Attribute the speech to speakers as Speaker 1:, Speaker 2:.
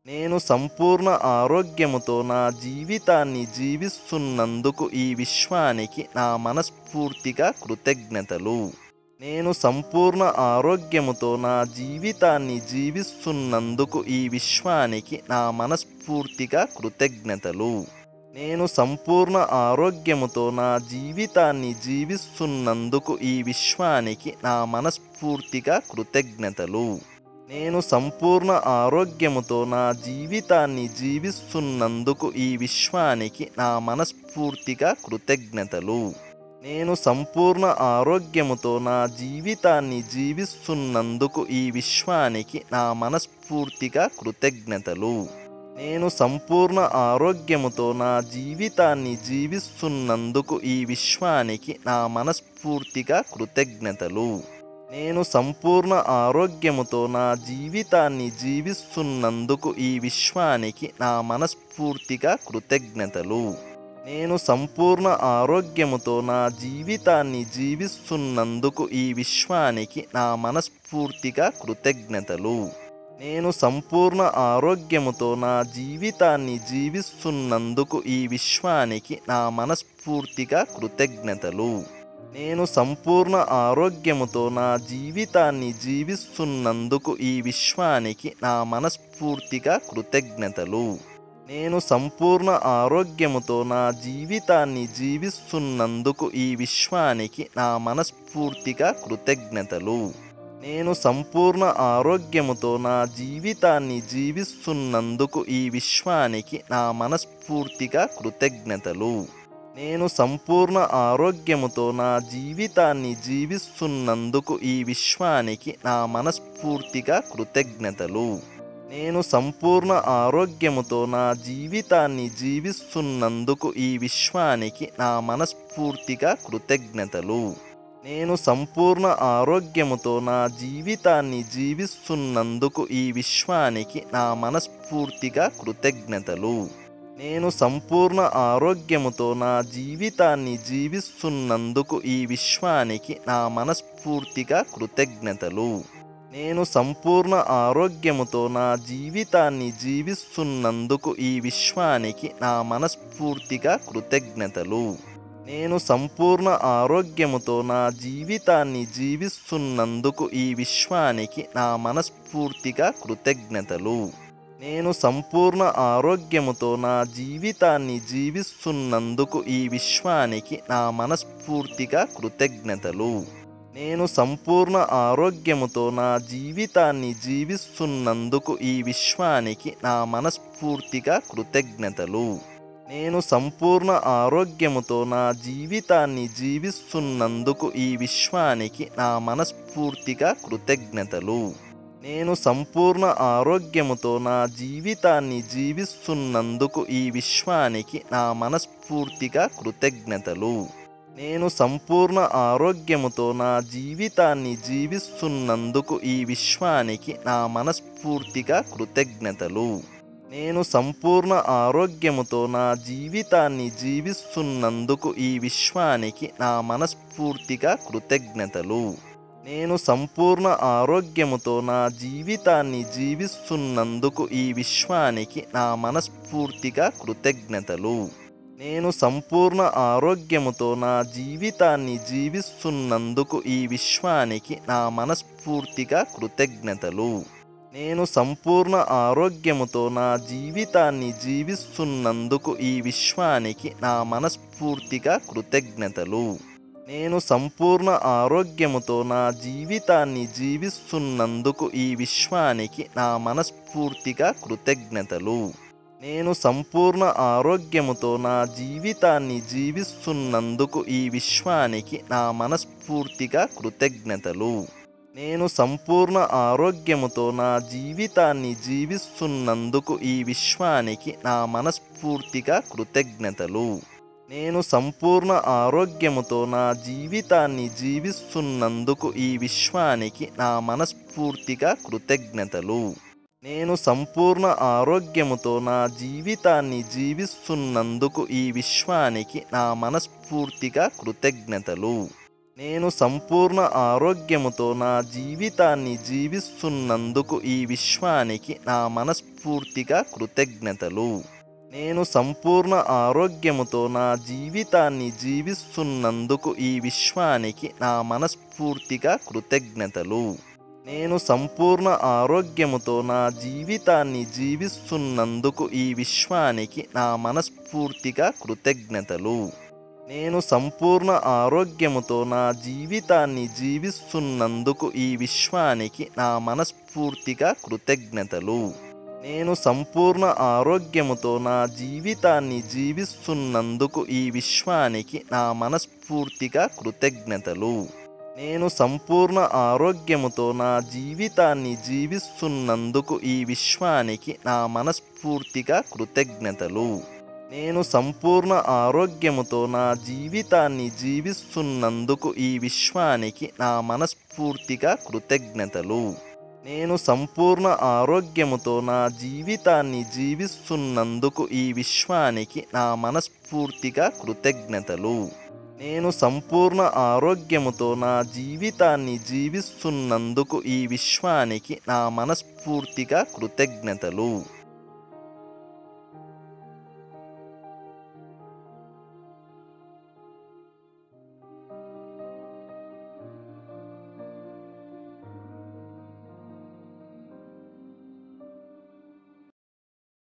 Speaker 1: నేను సంపూర్ణ ఆరోగ్యముతో నా జీవితాన్ని జీవిస్తున్నందుకు ఈ విశ్వానికి నా మనస్ఫూర్తిగా కృతజ్ఞతలు నేను సంపూర్ణ ఆరోగ్యముతో నా జీవితాన్ని జీవిస్తున్నందుకు ఈ విశ్వానికి నా మనస్ఫూర్తిగా కృతజ్ఞతలు నేను సంపూర్ణ ఆరోగ్యముతో నా జీవితాన్ని జీవిస్తున్నందుకు ఈ విశ్వానికి నా మనస్ఫూర్తిగా కృతజ్ఞతలు నేను సంపూర్ణ ఆరోగ్యముతో నా జీవితాన్ని జీవిస్తున్నందుకు ఈ విశ్వానికి నా మనస్ఫూర్తిగా కృతజ్ఞతలు నేను సంపూర్ణ ఆరోగ్యముతో నా జీవితాన్ని జీవిస్తున్నందుకు ఈ విశ్వానికి నా మనస్ఫూర్తిగా కృతజ్ఞతలు నేను సంపూర్ణ ఆరోగ్యముతో నా జీవితాన్ని జీవిస్తున్నందుకు ఈ విశ్వానికి నా మనస్ఫూర్తిగా కృతజ్ఞతలు నేను సంపూర్ణ ఆరోగ్యముతో నా జీవితాన్ని జీవిస్తున్నందుకు ఈ విశ్వానికి నా మనస్ఫూర్తిగా కృతజ్ఞతలు నేను సంపూర్ణ ఆరోగ్యముతో నా జీవితాన్ని జీవిస్తున్నందుకు ఈ విశ్వానికి నా మనస్ఫూర్తిగా కృతజ్ఞతలు నేను సంపూర్ణ ఆరోగ్యముతో నా జీవితాన్ని జీవిస్తున్నందుకు ఈ విశ్వానికి నా మనస్ఫూర్తిగా కృతజ్ఞతలు నేను సంపూర్ణ ఆరోగ్యముతో నా జీవితాన్ని జీవిస్తున్నందుకు ఈ విశ్వానికి నా మనస్ఫూర్తిగా కృతజ్ఞతలు నేను సంపూర్ణ ఆరోగ్యముతో నా జీవితాన్ని జీవిస్తున్నందుకు ఈ విశ్వానికి నా మనస్ఫూర్తిగా కృతజ్ఞతలు నేను సంపూర్ణ ఆరోగ్యముతో నా జీవితాన్ని జీవిస్తున్నందుకు ఈ విశ్వానికి నా మనస్ఫూర్తిగా కృతజ్ఞతలు నేను సంపూర్ణ ఆరోగ్యముతో నా జీవితాన్ని జీవిస్తున్నందుకు ఈ విశ్వానికి నా మనస్ఫూర్తిగా కృతజ్ఞతలు నేను సంపూర్ణ ఆరోగ్యముతో నా జీవితాన్ని జీవిస్తున్నందుకు ఈ విశ్వానికి నా మనస్ఫూర్తిగా కృతజ్ఞతలు నేను సంపూర్ణ ఆరోగ్యముతో నా జీవితాన్ని జీవిస్తున్నందుకు ఈ విశ్వానికి నా మనస్ఫూర్తిగా కృతజ్ఞతలు నేను సంపూర్ణ ఆరోగ్యముతో నా జీవితాన్ని జీవిస్తున్నందుకు ఈ విశ్వానికి నా మనస్ఫూర్తిగా కృతజ్ఞతలు నేను సంపూర్ణ ఆరోగ్యముతో నా జీవితాన్ని జీవిస్తున్నందుకు ఈ విశ్వానికి నా మనస్ఫూర్తిగా కృతజ్ఞతలు నేను సంపూర్ణ ఆరోగ్యముతో నా జీవితాన్ని జీవిస్తున్నందుకు ఈ విశ్వానికి నా మనస్ఫూర్తిగా కృతజ్ఞతలు నేను సంపూర్ణ ఆరోగ్యముతో నా జీవితాన్ని జీవిస్తున్నందుకు ఈ విశ్వానికి నా మనస్ఫూర్తిగా కృతజ్ఞతలు నేను సంపూర్ణ ఆరోగ్యముతో నా జీవితాన్ని జీవిస్తున్నందుకు ఈ విశ్వానికి నా మనస్ఫూర్తిగా కృతజ్ఞతలు నేను సంపూర్ణ ఆరోగ్యముతో నా జీవితాన్ని జీవిస్తున్నందుకు ఈ విశ్వానికి నా మనస్ఫూర్తిగా కృతజ్ఞతలు నేను సంపూర్ణ ఆరోగ్యముతో నా జీవితాన్ని జీవిస్తున్నందుకు ఈ విశ్వానికి నా మనస్ఫూర్తిగా కృతజ్ఞతలు నేను సంపూర్ణ ఆరోగ్యముతో నా జీవితాన్ని జీవిస్తున్నందుకు ఈ విశ్వానికి నా మనస్ఫూర్తిగా కృతజ్ఞతలు నేను సంపూర్ణ ఆరోగ్యముతో నా జీవితాన్ని జీవిస్తున్నందుకు ఈ విశ్వానికి నా మనస్ఫూర్తిగా కృతజ్ఞతలు నేను సంపూర్ణ ఆరోగ్యముతో నా జీవితాన్ని జీవిస్తున్నందుకు ఈ విశ్వానికి నా మనస్ఫూర్తిగా కృతజ్ఞతలు నేను సంపూర్ణ ఆరోగ్యముతో నా జీవితాన్ని జీవిస్తున్నందుకు ఈ విశ్వానికి నా మనస్ఫూర్తిగా కృతజ్ఞతలు నేను సంపూర్ణ ఆరోగ్యముతో నా జీవితాన్ని జీవిస్తున్నందుకు ఈ విశ్వానికి నా మనస్ఫూర్తిగా కృతజ్ఞతలు నేను సంపూర్ణ ఆరోగ్యముతో నా జీవితాన్ని జీవిస్తున్నందుకు ఈ విశ్వానికి నా మనస్ఫూర్తిగా కృతజ్ఞతలు నేను సంపూర్ణ ఆరోగ్యముతో నా జీవితాన్ని జీవిస్తున్నందుకు ఈ విశ్వానికి నా మనస్ఫూర్తిగా కృతజ్ఞతలు నేను సంపూర్ణ ఆరోగ్యముతో నా జీవితాన్ని జీవిస్తున్నందుకు ఈ విశ్వానికి నా మనస్ఫూర్తిగా కృతజ్ఞతలు నేను సంపూర్ణ ఆరోగ్యముతో నా జీవితాన్ని జీవిస్తున్నందుకు ఈ విశ్వానికి నా మనస్ఫూర్తిగా కృతజ్ఞతలు నేను సంపూర్ణ ఆరోగ్యముతో నా జీవితాన్ని జీవిస్తున్నందుకు ఈ విశ్వానికి నా మనస్ఫూర్తిగా కృతజ్ఞతలు నేను సంపూర్ణ ఆరోగ్యముతో నా జీవితాన్ని జీవిస్తున్నందుకు ఈ విశ్వానికి నా మనస్ఫూర్తిగా కృతజ్ఞతలు నేను సంపూర్ణ ఆరోగ్యముతో నా జీవితాన్ని జీవిస్తున్నందుకు ఈ విశ్వానికి నా మనస్ఫూర్తిగా కృతజ్ఞతలు నేను సంపూర్ణ ఆరోగ్యముతో నా జీవితాన్ని జీవిస్తున్నందుకు ఈ విశ్వానికి నా మనస్ఫూర్తిగా కృతజ్ఞతలు నేను సంపూర్ణ ఆరోగ్యముతో నా జీవితాన్ని జీవిస్తున్నందుకు ఈ విశ్వానికి నా మనస్ఫూర్తిగా కృతజ్ఞతలు నేను సంపూర్ణ ఆరోగ్యముతో నా జీవితాన్ని జీవిస్తున్నందుకు ఈ విశ్వానికి నా మనస్ఫూర్తిగా కృతజ్ఞతలు నేను సంపూర్ణ ఆరోగ్యముతో నా జీవితాన్ని జీవిస్తున్నందుకు ఈ విశ్వానికి నా మనస్ఫూర్తిగా కృతజ్ఞతలు నేను సంపూర్ణ ఆరోగ్యముతో నా జీవితాన్ని జీవిస్తున్నందుకు ఈ విశ్వానికి నా మనస్ఫూర్తిగా కృతజ్ఞతలు నేను సంపూర్ణ ఆరోగ్యముతో నా జీవితాన్ని జీవిస్తున్నందుకు ఈ విశ్వానికి నా మనస్ఫూర్తిగా కృతజ్ఞతలు నేను సంపూర్ణ ఆరోగ్యముతో నా జీవితాన్ని జీవిస్తున్నందుకు ఈ విశ్వానికి నా మనస్ఫూర్తిగా కృతజ్ఞతలు